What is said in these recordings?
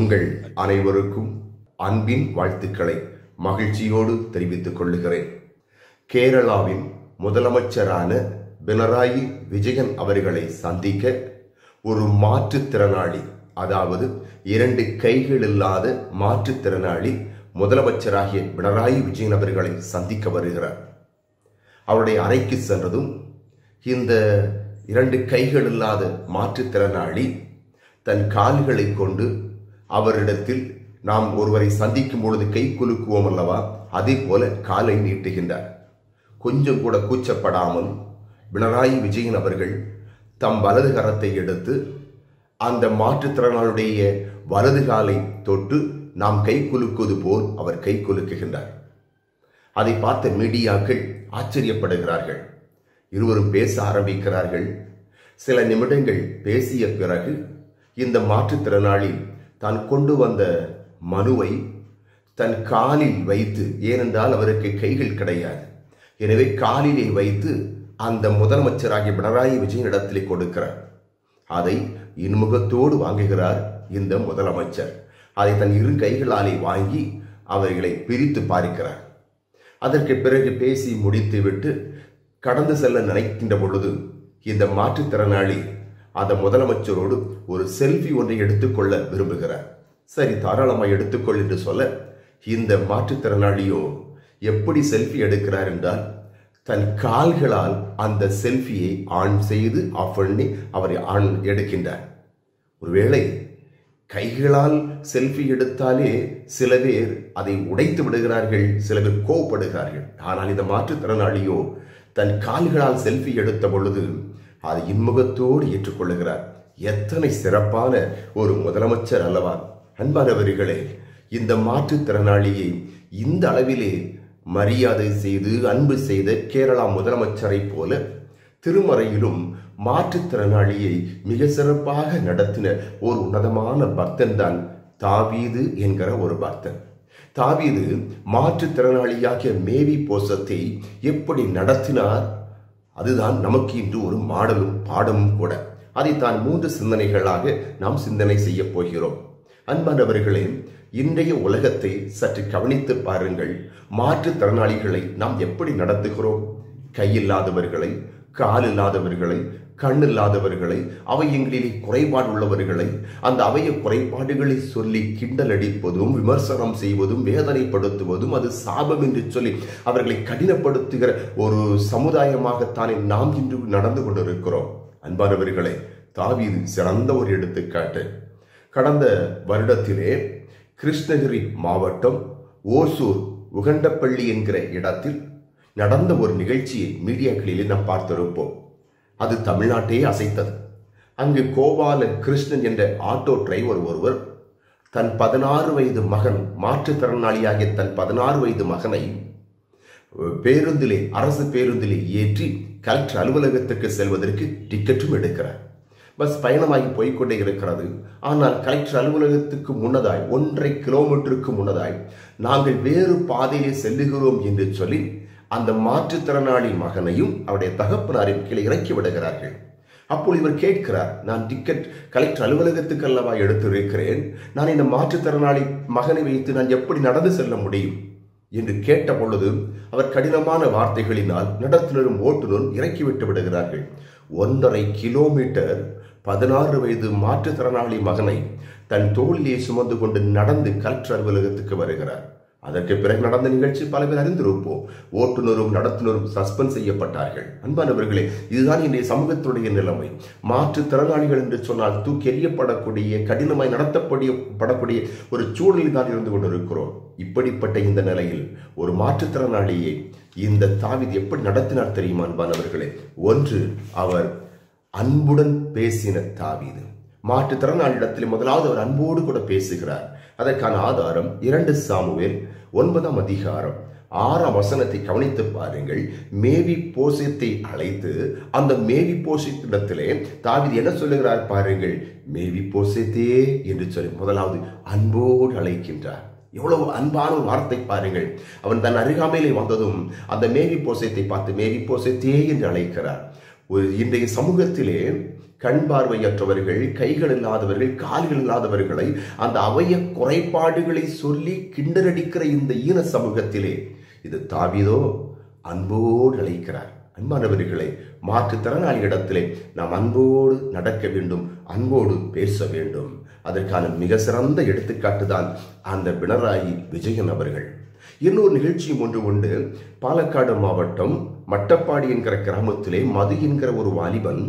உங்கள் அனைவருக்கும் அன்பின் வாழ்த்துக்களை மகிழ்ச்சியோடு தெரிவித்துக் கொள்ளுகிறேன் கேரளாவின் முதலமைச்சரான பினராயி விஜயன் அவர்களை சந்திக்க ஒரு மாற்றுத்திறனாளி அதாவது இரண்டு கைகள் இல்லாத மாற்றுத்திறனாளி முதலமைச்சராகிய பினராயி விஜயன் அவர்களை சந்திக்க வருகிறார் அவருடைய அறைக்கு சென்றதும் இந்த இரண்டு கைகள் இல்லாத மாற்றுத்திறனாளி தன் கால்களை கொண்டு அவரிடத்தில் நாம் ஒருவரை சந்திக்கும் பொழுது கை குலுக்குவோம் அல்லவா அதே போல காலை நீட்டுகின்றார் கொஞ்சம் கூட கூச்சப்படாமல் பினராயி விஜயன் அவர்கள் தம் வலது கரத்தை எடுத்து அந்த மாற்றுத்திறனாளுடைய வலது காலை தொட்டு நாம் கை குலுக்குவது போல் அவர் கை குலுக்குகின்றார் அதை பார்த்த மீடியாக்கள் ஆச்சரியப்படுகிறார்கள் இருவரும் பேச ஆரம்பிக்கிறார்கள் சில நிமிடங்கள் பேசிய பிறகு இந்த மாற்றுத்திறனாளி தான் கொண்டு வந்த மனுவை தன் காலில் வைத்து ஏனென்றால் அவருக்கு கைகள் கிடையாது எனவே காலிலே வைத்து அந்த முதலமைச்சராகிய பினராயி விஜயனிடத்திலே கொடுக்கிறார் அதை இன்முகத்தோடு வாங்குகிறார் இந்த முதலமைச்சர் அதை தன் இரு கைகளாலே வாங்கி அவர்களை பிரித்து பார்க்கிறார் அதற்கு பிறகு பேசி முடித்துவிட்டு கடந்து செல்ல நினைக்கின்ற பொழுது இந்த மாற்றுத்திறனாளி அந்த முதலமைச்சரோடு ஒரு செல்ஃபி ஒன்றை எடுத்துக்கொள்ள விரும்புகிறார் சரி தாராளமாக எடுத்துக்கொள் என்று சொல்ல இந்த மாற்றுத்திறனாளியோ எப்படி செல்ஃபி எடுக்கிறார் என்றால் தன் கால்களால் அந்த செல்ஃபியை ஆன் செய்து ஆஃப் பண்ணி அவரை ஆன் எடுக்கின்றார் ஒருவேளை கைகளால் செல்ஃபி எடுத்தாலே சில பேர் அதை உடைத்து விடுகிறார்கள் சில பேர் கோவப்படுகிறார்கள் ஆனால் இந்த மாற்றுத்திறனாளியோ தன் கால்களால் செல்ஃபி எடுத்த பொழுது அதை இன்முகத்தோடு ஏற்றுக்கொள்ளுகிறார் எத்தனை சிறப்பான ஒரு முதலமைச்சர் அல்லவா அன்பானவர்களே இந்த மாற்றுத்திறனாளியை இந்த அளவிலே மரியாதை செய்து அன்பு செய்த கேரளா முதலமைச்சரை போல திருமறையிலும் மாற்றுத்திறனாளியை மிக சிறப்பாக நடத்தின ஒரு உன்னதமான பக்தன் தான் தாவீது என்கிற ஒரு பக்தன் தாவீது மாற்றுத்திறனாளியாகிய மேவி போசத்தை எப்படி நடத்தினார் அதுதான் நமக்கு இன்று ஒரு மாடலும் பாடமும் கூட அதை தான் மூன்று சிந்தனைகளாக நாம் சிந்தனை செய்ய போகிறோம் அன்பானவர்களே இன்றைய உலகத்தை சற்று கவனித்து பாருங்கள் மாற்றுத்திறனாளிகளை நாம் எப்படி நடத்துகிறோம் கையில்லாதவர்களை கால் இல்லாதவர்களை கண் இல்லாதவர்களை அவயங்களிலே குறைபாடு உள்ளவர்களை அந்த அவய குறைபாடுகளை சொல்லி கிண்டல் அடிப்பதும் விமர்சனம் செய்வதும் வேதனைப்படுத்துவதும் அது சாபம் என்று சொல்லி அவர்களை கடினப்படுத்துகிற ஒரு சமுதாயமாகத்தானே நாம் இன்று நடந்து கொண்டிருக்கிறோம் அன்பானவர்களே தாவீது சிறந்த ஒரு எடுத்துக்காட்டு கடந்த வருடத்திலே கிருஷ்ணகிரி மாவட்டம் ஓசூர் உகண்டப்பள்ளி என்கிற இடத்தில் நடந்த ஒரு நிகழ்ச்சியை மீடியாக்களிலே நாம் பார்த்திருப்போம் அது தமிழ்நாட்டையே அசைத்தது அங்கு கோபால கிருஷ்ணன் என்ற ஆட்டோ டிரைவர் ஒருவர் தன் பதினாறு வயது மகன் மாற்றுத்திறனாளியாகிய தன் பதினாறு வயது மகனை பேருந்திலே அரசு பேருந்திலே ஏற்றி கலெக்டர் அலுவலகத்துக்கு செல்வதற்கு டிக்கெட்டும் எடுக்கிறார் பஸ் பயணமாகி போய்கொண்டே இருக்கிறது ஆனால் கலெக்டர் அலுவலகத்துக்கு முன்னதாய் ஒன்றரை கிலோமீட்டருக்கு முன்னதாய் நாங்கள் வேறு பாதையிலே செல்லுகிறோம் என்று சொல்லி அந்த மாற்றுத்திறனாளி மகனையும் அவருடைய தகப்பனாரையும் கீழே இறக்கி விடுகிறார்கள் அப்போது இவர் கேட்கிறார் நான் டிக்கெட் கலெக்டர் அலுவலகத்துக்கு அல்லவா எடுத்திருக்கிறேன் நான் இந்த மாற்றுத்திறனாளி மகனை வைத்து நான் எப்படி நடந்து செல்ல முடியும் என்று கேட்ட பொழுது அவர் கடினமான வார்த்தைகளினால் நடத்துனரும் ஓட்டுநரும் இறக்கிவிட்டு விடுகிறார்கள் ஒன்றரை கிலோமீட்டர் பதினாறு வயது மாற்றுத்திறனாளி மகனை தன் தோளிலே சுமந்து கொண்டு நடந்து கலெக்டர் அலுவலகத்துக்கு வருகிறார் அதற்கு பிறகு நடந்த நிகழ்ச்சி பல பேர் அறிந்திருப்போம் ஓட்டுநரும் நடத்துனரும் சஸ்பெண்ட் செய்யப்பட்டார்கள் அன்பானவர்களே இதுதான் இன்றைய சமூகத்துடைய நிலைமை மாற்றுத்திறனாளிகள் என்று சொன்னால் தூக்கி எறியப்படக்கூடிய கடினமாய் நடத்தப்படிய படக்கூடிய ஒரு சூழலில் தான் இருந்து கொண்டிருக்கிறோம் இப்படிப்பட்ட இந்த நிலையில் ஒரு மாற்றுத்திறனாளியை இந்த தாவித் எப்படி நடத்தினார் தெரியுமா அன்பானவர்களே ஒன்று அவர் அன்புடன் பேசின தாவீது மாற்றுத்திறனாளிடத்தில் முதலாவது அவர் அன்போடு கூட பேசுகிறார் அதற்கான ஆதாரம் இரண்டு சாமுவேல் ஒன்பதாம் அதிகாரம் ஆறாம் வசனத்தை கவனித்து பாருங்கள் மேவி போஷத்தை அழைத்து அந்த மேவி போஷத்திடத்திலே தாவிது என்ன சொல்லுகிறார் பாருங்கள் மேவி போஷத்தே என்று சொல்லி முதலாவது அன்போடு அழைக்கின்றார் எவ்வளவு அன்பான ஒரு வார்த்தை பாருங்கள் அவன் தன் அருகாமையிலே வந்ததும் அந்த மேவி போசத்தை பார்த்து மேவி போசத்தே என்று அழைக்கிறார் ஒரு இன்றைய சமூகத்திலே கண் பார்வையற்றவர்கள் கைகள் இல்லாதவர்கள் கால்கள் இல்லாதவர்களை அந்த அவய குறைபாடுகளை சொல்லி கிண்டரடிக்கிற இந்த ஈன சமூகத்திலே இது தாவிதோ அன்போடு அழைக்கிறார் அன்பானவர்களே மாற்றுத்திறனாளியிடத்திலே நாம் அன்போடு நடக்க வேண்டும் அன்போடு பேச வேண்டும் அதற்கான மிக சிறந்த எடுத்துக்காட்டு தான் அந்த பினராயி விஜயன் அவர்கள் இன்னொரு நிகழ்ச்சியும் ஒன்று உண்டு பாலக்காடு மாவட்டம் மட்டப்பாடி என்கிற கிராமத்திலே மது என்கிற ஒரு வாலிபன்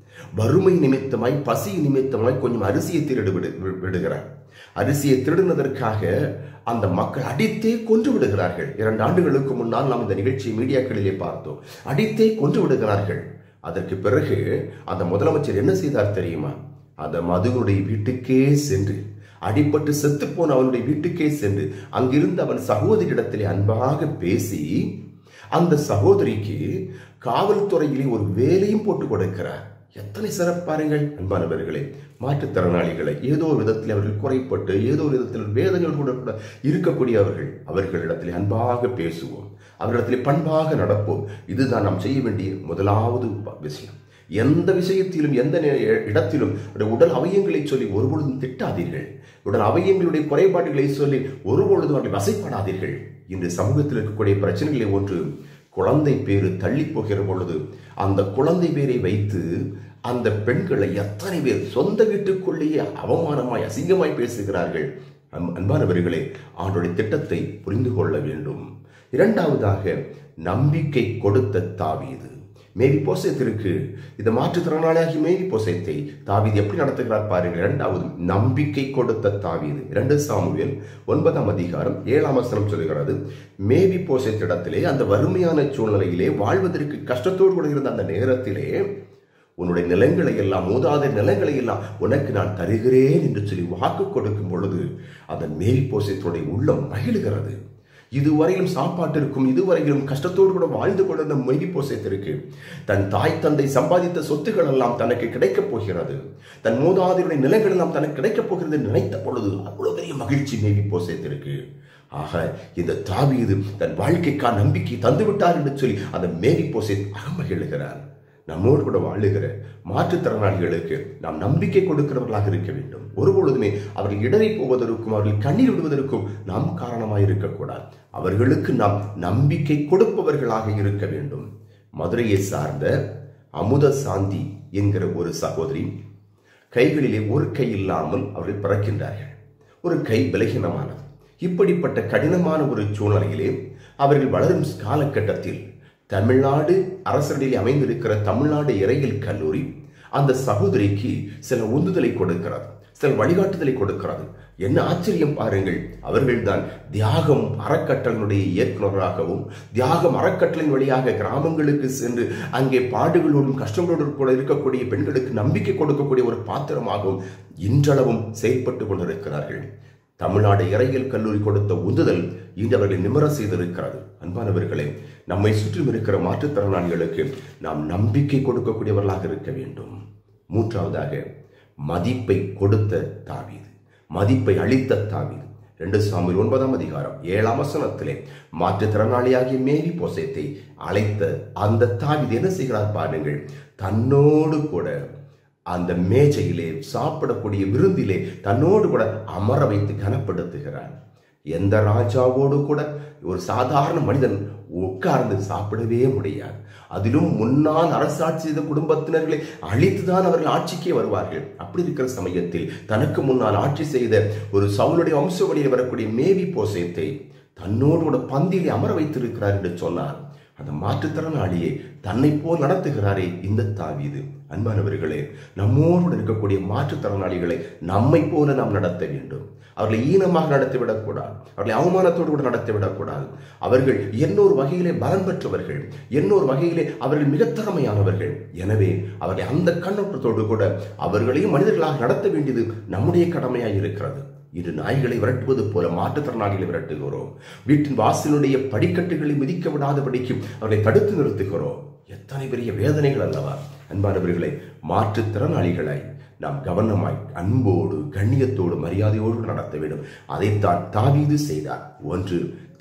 வறுமை நிமித்தமாய் பசி நிமித்தமாய் கொஞ்சம் அரிசியை திருடு விடு விடுகிறார் அரிசியை திருடினதற்காக அந்த மக்கள் அடித்தே கொன்று விடுகிறார்கள் இரண்டு ஆண்டுகளுக்கு முன்னால் நாம் இந்த நிகழ்ச்சியை மீடியாக்களிலே பார்த்தோம் அடித்தே கொன்று விடுகிறார்கள் அதற்கு பிறகு அந்த முதலமைச்சர் என்ன செய்தார் தெரியுமா அந்த மதுவுடைய வீட்டுக்கே சென்று அடிபட்டு செத்து போன அவனுடைய வீட்டுக்கே சென்று அங்கிருந்து அவன் சகோதரியிடத்திலே அன்பாக பேசி அந்த சகோதரிக்கு காவல்துறையிலே ஒரு வேலையும் போட்டு கொடுக்கிறார் எத்தனை சிறப்பாருங்கள் அன்பானவர்களே மாற்றுத்திறனாளிகளை ஏதோ ஒரு விதத்தில் அவர்கள் குறைப்பட்டு ஏதோ ஒரு விதத்தில் வேதனையோடு கூட கூட இருக்கக்கூடியவர்கள் அவர்களிடத்தில் அன்பாக பேசுவோம் அவர்களிடத்தில் பண்பாக நடப்போம் இதுதான் நாம் செய்ய வேண்டிய முதலாவது விஷயம் எந்த விஷயத்திலும் எந்த இடத்திலும் உடல் அவயங்களை சொல்லி ஒருபொழுதும் திட்டாதீர்கள் உடல் அவயங்களுடைய குறைபாடுகளை சொல்லி ஒருபொழுதும் அவர்களை வசைப்படாதீர்கள் இன்று சமூகத்தில் இருக்கக்கூடிய பிரச்சனைகளை ஒன்று குழந்தை பேரு தள்ளி போகிற பொழுது அந்த குழந்தை பேரை வைத்து அந்த பெண்களை எத்தனை பேர் சொந்த வீட்டுக்குள்ளேயே அவமானமாய் அசிங்கமாய் பேசுகிறார்கள் அன்பானவர்களே ஆண்டுடைய திட்டத்தை புரிந்து கொள்ள வேண்டும் இரண்டாவதாக நம்பிக்கை கொடுத்த தாவீது மேவி போசத்திற்கு இந்த மாற்றுத்திறனாளியாகி மேவி போசத்தை தாவீது எப்படி நடத்துகிறார் பாருங்கள் இரண்டாவது நம்பிக்கை கொடுத்த தாவீது இரண்டு சாமுவேல் ஒன்பதாம் அதிகாரம் ஏழாம் வசனம் சொல்லுகிறது மேவி போசத்திடத்திலே அந்த வறுமையான சூழ்நிலையிலே வாழ்வதற்கு கஷ்டத்தோடு கூட இருந்த அந்த நேரத்திலே உன்னுடைய நிலங்களை எல்லாம் மூதாத நிலங்களை எல்லாம் உனக்கு நான் தருகிறேன் என்று சொல்லி வாக்கு கொடுக்கும் பொழுது அந்த மேல் போசத்துடைய உள்ளம் மகிழுகிறது இதுவரையிலும் சாப்பாட்டிற்கும் இதுவரையிலும் கஷ்டத்தோடு கூட வாழ்ந்து கொண்டிருந்த மொய்தி போசத்திற்கு தன் தாய் தந்தை சம்பாதித்த சொத்துக்கள் எல்லாம் தனக்கு கிடைக்கப் போகிறது தன் மூதாதையுடைய நிலங்கள் எல்லாம் தனக்கு கிடைக்கப் போகிறது நினைத்த பொழுது அவ்வளவு பெரிய மகிழ்ச்சி மேவி போசத்திற்கு ஆக இந்த தாவீது தன் வாழ்க்கைக்கான நம்பிக்கை தந்துவிட்டார் என்று சொல்லி அந்த மேரி போசை அகமகிழுகிறார் நம்மோடு கூட வாழுகிற மாற்றுத்திறனாளிகளுக்கு நாம் நம்பிக்கை கொடுக்கிறவர்களாக இருக்க வேண்டும் ஒருபொழுதுமே அவர்கள் இடறி போவதற்கும் அவர்கள் கண்ணீர் விடுவதற்கும் நாம் காரணமாக இருக்கக்கூடாது அவர்களுக்கு நாம் நம்பிக்கை கொடுப்பவர்களாக இருக்க வேண்டும் மதுரையை சார்ந்த அமுத சாந்தி என்கிற ஒரு சகோதரி கைகளிலே ஒரு கை இல்லாமல் அவர்கள் பிறக்கின்றார்கள் ஒரு கை பலகீனமானது இப்படிப்பட்ட கடினமான ஒரு சூழ்நிலையிலே அவர்கள் வளரும் காலகட்டத்தில் தமிழ்நாடு அரசடியில் அமைந்திருக்கிற தமிழ்நாடு இறையியல் கல்லூரி அந்த சகோதரிக்கு சில உந்துதலை கொடுக்கிறது சில வழிகாட்டுதலை கொடுக்கிறது என்ன ஆச்சரியம் பாருங்கள் அவர்கள்தான் தியாகம் அறக்கட்டளையினுடைய இயக்குநராகவும் தியாகம் அறக்கட்டளையின் வழியாக கிராமங்களுக்கு சென்று அங்கே பாடுகளோடும் கஷ்டங்களோடும் கூட இருக்கக்கூடிய பெண்களுக்கு நம்பிக்கை கொடுக்கக்கூடிய ஒரு பாத்திரமாகவும் இன்றளவும் செயல்பட்டு கொண்டிருக்கிறார்கள் தமிழ்நாடு இறையியல் கல்லூரி கொடுத்த உந்துதல் இன்று அவர்களை நிமர செய்திருக்கிறது அன்பானவர்களே நம்மை சுற்றும் இருக்கிற மாற்றுத்திறனாளிகளுக்கு நாம் நம்பிக்கை கொடுக்கக்கூடியவர்களாக இருக்க வேண்டும் மூன்றாவதாக மதிப்பை கொடுத்த தாவீது மதிப்பை அளித்த தாவீது ரெண்டு சாமியில் ஒன்பதாம் அதிகாரம் ஏழாம் வசனத்திலே மாற்றுத்திறனாளியாகிய மேரி போசத்தை அழைத்த அந்த தாவீது என்ன செய்கிறார் பாருங்கள் தன்னோடு கூட அந்த மேஜையிலே சாப்பிடக்கூடிய விருந்திலே தன்னோடு கூட அமர வைத்து கனப்படுத்துகிறார் எந்த ராஜாவோடு கூட ஒரு சாதாரண மனிதன் உட்கார்ந்து சாப்பிடவே முடியாது அதிலும் முன்னால் அரசாட்சி செய்த குடும்பத்தினர்களை அழித்துதான் அவர்கள் ஆட்சிக்கே வருவார்கள் அப்படி இருக்கிற சமயத்தில் தனக்கு முன்னால் ஆட்சி செய்த ஒரு சவுளுடைய வம்ச வழியில் வரக்கூடிய மேவி போசத்தை தன்னோடு கூட பந்தியிலே அமர வைத்திருக்கிறார் என்று சொன்னார் அந்த மாற்றுத்திறனாளியை தன்னை போல் நடத்துகிறாரே இந்த தாவீது அன்பானவர்களே நம்மோடு இருக்கக்கூடிய மாற்றுத்திறனாளிகளை நம்மை போல நாம் நடத்த வேண்டும் அவர்களை ஈனமாக நடத்திவிடக்கூடாது அவர்களை அவமானத்தோடு கூட நடத்திவிடக்கூடாது அவர்கள் என்னொரு வகையிலே பலன் பெற்றவர்கள் என்னொரு வகையிலே அவர்கள் மிக திறமையானவர்கள் எனவே அவர்களை அந்த கண்ணோட்டத்தோடு கூட அவர்களையும் மனிதர்களாக நடத்த வேண்டியது நம்முடைய கடமையாக இருக்கிறது இன்று நாய்களை விரட்டுவது போல மாற்றுத்திறனாளிகளை விரட்டுகிறோம் வீட்டின் வாசலுடைய படிக்கட்டுகளை மிதிக்க விடாதபடிக்கு அவர்களை தடுத்து நிறுத்துகிறோம் எத்தனை பெரிய வேதனைகள் அல்லவா அன்பானவர்களை மாற்றுத்திறனாளிகளை நாம் கவனமாய் அன்போடு கண்ணியத்தோடு மரியாதையோடு நடத்த வேண்டும் அதைத்தான் தாவீது செய்தார் ஒன்று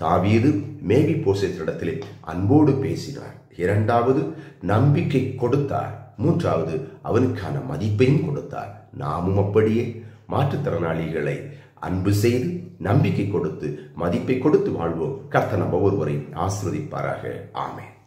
தாவீது மேவி போசத்திடத்திலே அன்போடு பேசினார் இரண்டாவது நம்பிக்கை கொடுத்தார் மூன்றாவது அவனுக்கான மதிப்பையும் கொடுத்தார் நாமும் அப்படியே மாற்றுத்திறனாளிகளை அன்பு செய்து நம்பிக்கை கொடுத்து மதிப்பை கொடுத்து வாழ்வோம் கர்த்தர் நம்ம ஒருவரை ஆசிர்வதிப்பாராக ஆமென்